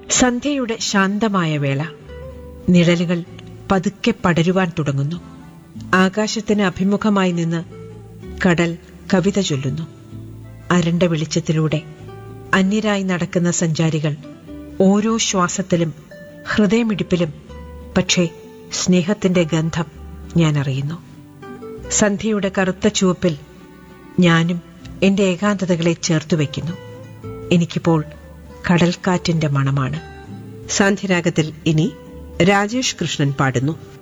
സന്ധ്യയുടെ ശാന്തമായ വേള നിഴലുകൾ പതുക്കെ പടരുവാൻ തുടങ്ങുന്നു ആകാശത്തിന് അഭിമുഖമായി നിന്ന് കടൽ കവിത ചൊല്ലുന്നു അരണ്ട വെളിച്ചത്തിലൂടെ അന്യരായി നടക്കുന്ന സഞ്ചാരികൾ ഓരോ ശ്വാസത്തിലും ഹൃദയമിടിപ്പിലും പക്ഷേ സ്നേഹത്തിന്റെ ഗന്ധം ഞാൻ അറിയുന്നു സന്ധ്യയുടെ കറുത്ത ചുവപ്പിൽ ഞാനും എന്റെ ഏകാന്തതകളെ ചേർത്തു വയ്ക്കുന്നു എനിക്കിപ്പോൾ കടൽക്കാറ്റിന്റെ മണമാണ് സാന്ധ്യരാഗത്തിൽ ഇനി രാജേഷ് കൃഷ്ണൻ പാടുന്നു